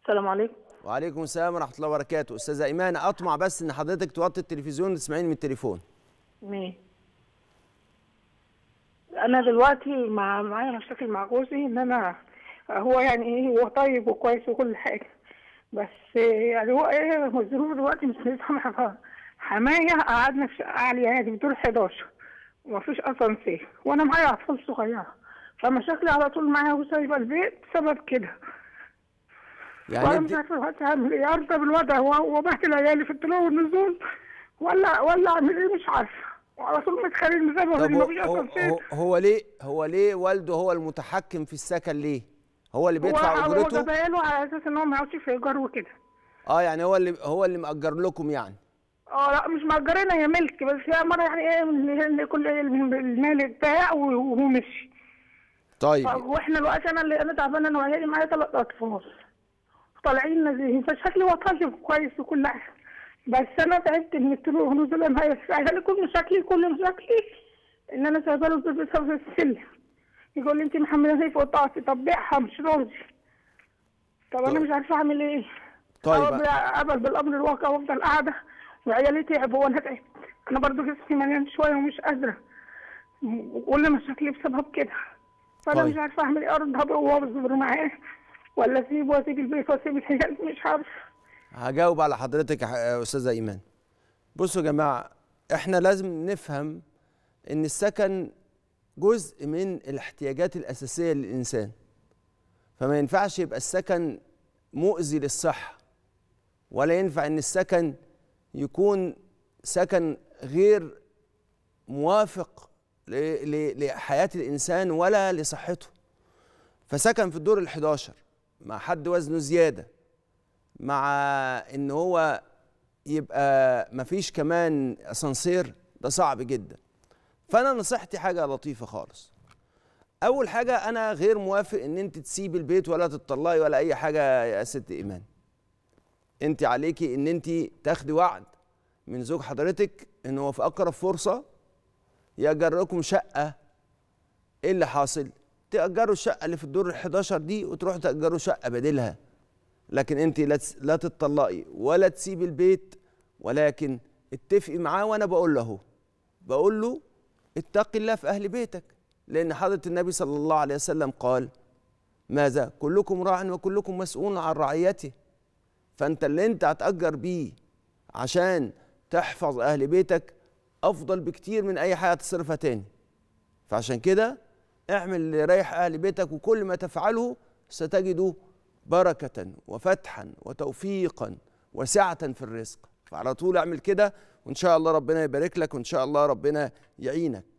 السلام عليكم وعليكم السلام ورحمه الله وبركاته استاذه ايمان اطمع بس ان حضرتك توطي التلفزيون وتسمعيني من التليفون ماشي انا دلوقتي مع معايا مشاكل مع جوزي ان انا هو يعني ايه هو طيب وكويس وكل حاجه بس يعني هو ايه الظروف دلوقتي مش مسامحه حمايه قعدنا في شقه عاليه يعني في دور 11 ومفيش اسانسير وانا معايا اطفال صغيره فمشاكلي على طول معايا وسايبه البيت بسبب كده يعني وانا مش انت عارفه دلوقتي اعمل ايه ارضى بالوضع هو وبهدل عيالي في الطلوع والنزول ولا ولا اعمل ايه مش عارفه وعلى طول متخانق زي ما طب ما هو, فيش هو, اسانسير هو, هو ليه هو ليه والده هو المتحكم في السكن ليه هو اللي بيدفع هو هو اجرته جابها على اساس ان هو ما يقعدش في ايجار وكده اه يعني هو اللي هو اللي مأجر لكم يعني اه لا مش مأجرينها هي ملك بس هي مره يعني ايه من- كل المال بتاع وهو مشي طيب واحنا دلوقتي انا اللي انا تعبانه انا وعيالي معايا ثلاث اطفال طالعين نازلين فشكلي هو طيب كويس وكل حاجه بس انا تعبت من الطلوع والنزول انا عايزه كل مشاكلي كل مشاكلي ان انا سايبه له البيت في السلم يقول لي انت محمله زي فوق طاقتي طب بيعها مش راضي طب انا طيب. مش عارفه اعمل ايه طيب. أقعد اقبل بالامر الواقع وافضل قاعده وعيالي تعبوا وانا تعبت انا برضو جسمي مليان شويه ومش قادره وكل مشاكلي بسبب كده فانا طيب. مش عارفه اعمل ايه ارضى واصبر معاه ولا اسيبه واسيب البيت واسيب العيال مش عارفه هجاوب على حضرتك يا ح- يا استاذه ايمان بصوا يا جماعه احنا لازم نفهم ان السكن جزء من الاحتياجات الاساسيه للانسان فما ينفعش يبقى السكن مؤذي للصحه ولا ينفع ان السكن يكون سكن غير موافق ل- ل- لحياه الانسان ولا لصحته فسكن في الدور ال11 مع حد وزنه زياده مع ان هو يبقى مفيش كمان اسانسير ده صعب جدا فانا نصيحتي حاجه لطيفه خالص اول حاجه انا غير موافق ان انت تسيبي البيت ولا تطلقي ولا اي حاجه يا ست ايمان انت عليكي ان انت تاخدي وعد من زوج حضرتك ان هو في اقرب فرصه يأجر لكم شقه ايه اللي حاصل تأجروا الشقه اللي في الدور ال11 دي وتروحوا تأجروا شقه بديلها لكن انت لا تس- لا تتطلقي ولا تسيبي البيت ولكن اتفقي معاه وانا بقول له اهو بقول له اتقي الله في اهل بيتك لان حضره النبي صلى الله عليه وسلم قال ماذا كلكم راع وكلكم مسؤول عن رعيته فانت اللي انت هتأجر بيه عشان تحفظ اهل بيتك افضل بكتير من اي حاجه تصرفها تاني فعشان كده اعمل اللي يريح اهل بيتك وكل ما تفعله ستجد بركه وفتحا وتوفيقا وسعه في الرزق فعلى طول اعمل كده وان شاء الله ربنا يبارك لك وان شاء الله ربنا يعينك